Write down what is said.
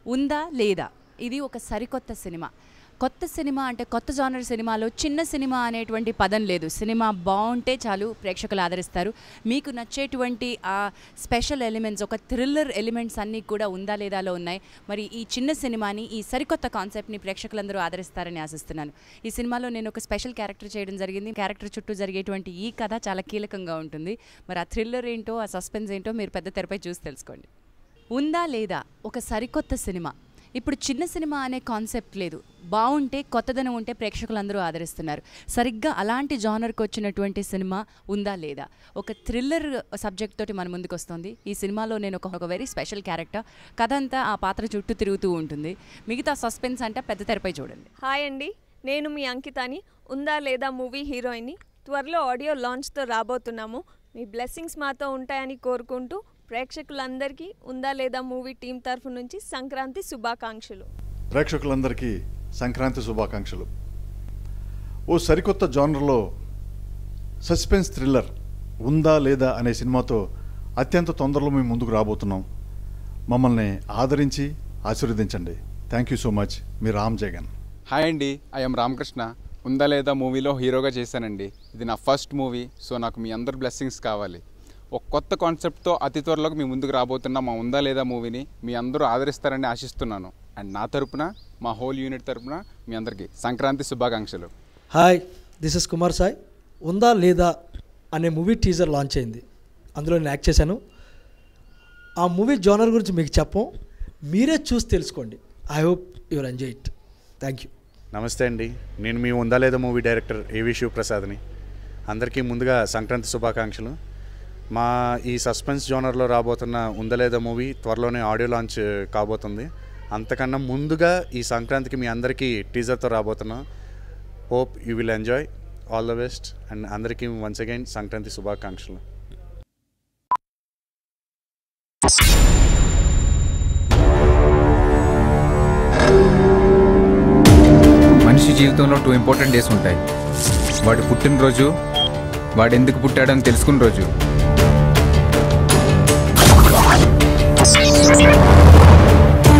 ఉందా లేదా ఇది ఒక సరికొత్త సినిమా కొత్త సినిమా అంటే కొత్త జానర్ సినిమాలో చిన్న సినిమా అనేటువంటి పదం లేదు సినిమా బాగుంటే చాలు ప్రేక్షకులు ఆదరిస్తారు మీకు నచ్చేటువంటి ఆ స్పెషల్ ఎలిమెంట్స్ ఒక థ్రిల్లర్ ఎలిమెంట్స్ అన్నీ కూడా ఉందా లేదాలో ఉన్నాయి మరి ఈ చిన్న సినిమాని ఈ సరికొత్త కాన్సెప్ట్ని ప్రేక్షకులందరూ ఆదరిస్తారని ఆశిస్తున్నాను ఈ సినిమాలో నేను ఒక స్పెషల్ క్యారెక్టర్ చేయడం జరిగింది క్యారెక్టర్ చుట్టూ జరిగేటువంటి ఈ కథ చాలా కీలకంగా ఉంటుంది మరి ఆ థ్రిల్లర్ ఏంటో ఆ సస్పెన్స్ ఏంటో మీరు పెద్ద తెరపై చూసి తెలుసుకోండి ఉందా లేదా ఒక సరికొత్త సినిమా ఇప్పుడు చిన్న సినిమా అనే కాన్సెప్ట్ లేదు బాగుంటే కొత్తదనం ఉంటే ప్రేక్షకులందరూ ఆదరిస్తున్నారు సరిగ్గా అలాంటి జానర్కి వచ్చినటువంటి సినిమా ఉందా లేదా ఒక థ్రిల్లర్ సబ్జెక్ట్ తోటి మన ముందుకు వస్తుంది ఈ సినిమాలో నేను ఒక ఒక వెరీ స్పెషల్ క్యారెక్టర్ కథ అంతా ఆ పాత్ర చుట్టూ తిరుగుతూ ఉంటుంది మిగతా సస్పెన్స్ అంటే పెద్ద తెరపై చూడండి హాయ్ అండి నేను మీ అంకితాని ఉందా లేదా మూవీ హీరోయిన్ని త్వరలో ఆడియో లాంచ్తో రాబోతున్నాము మీ బ్లెస్సింగ్స్ మాతో ఉంటాయని కోరుకుంటూ ప్రేక్షకులందరికీ ఉందా లేదా మూవీ టీం తరఫు నుంచి సంక్రాంతి శుభాకాంక్షలు ప్రేక్షకులందరికీ సంక్రాంతి శుభాకాంక్షలు ఓ సరికొత్త జానర్లో సస్పెన్స్ థ్రిల్లర్ ఉందా లేదా అనే సినిమాతో అత్యంత తొందరలో మేము ముందుకు రాబోతున్నాం మమ్మల్ని ఆదరించి ఆశీర్వదించండి థ్యాంక్ యూ సో మచ్ మీ రామ్ జగన్ హాయ్ అండి ఐఎమ్ రామకృష్ణ ఉందా లేదా మూవీలో హీరోగా చేశానండి ఇది నా ఫస్ట్ మూవీ సో నాకు మీ అందరి బ్లెస్సింగ్స్ కావాలి ఒక కొత్త కాన్సెప్ట్తో అతి త్వరలోకి మీ ముందుకు రాబోతున్న మా ఉందా లేదా మూవీని మీ అందరూ ఆదరిస్తారని ఆశిస్తున్నాను అండ్ నా తరపున మా హోల్ యూనిట్ తరపున మీ అందరికీ సంక్రాంతి శుభాకాంక్షలు hi this is Kumar Sai ఉందా లేదా అనే మూవీ టీజర్ లాంచ్ అయింది అందులో నేను యాక్ట్ చేశాను ఆ మూవీ జోనర్ గురించి మీకు చెప్పం మీరే చూసి తెలుసుకోండి I hope your enjoy it thank you నమస్తే అండి నేను మీ ఉందా లేదా మూవీ డైరెక్టర్ ఏవి శివప్రసాద్ని అందరికీ ముందుగా సంక్రాంతి శుభాకాంక్షలు మా ఈ సస్పెన్స్ జోనర్లో రాబోతున్న ఉందా లేదా మూవీ త్వరలోనే ఆడియో లాంచ్ కాబోతుంది అంతకన్నా ముందుగా ఈ సంక్రాంతికి మీ అందరికీ టీజర్తో రాబోతున్నాం hope you will enjoy all the best and అందరికీ వన్స్ అగైన్ సంక్రాంతి శుభాకాంక్షలు మనిషి జీవితంలో టూ ఇంపార్టెంట్ డేస్ ఉంటాయి వాడు పుట్టినరోజు వాడు ఎందుకు పుట్టాడని తెలుసుకున్న రోజు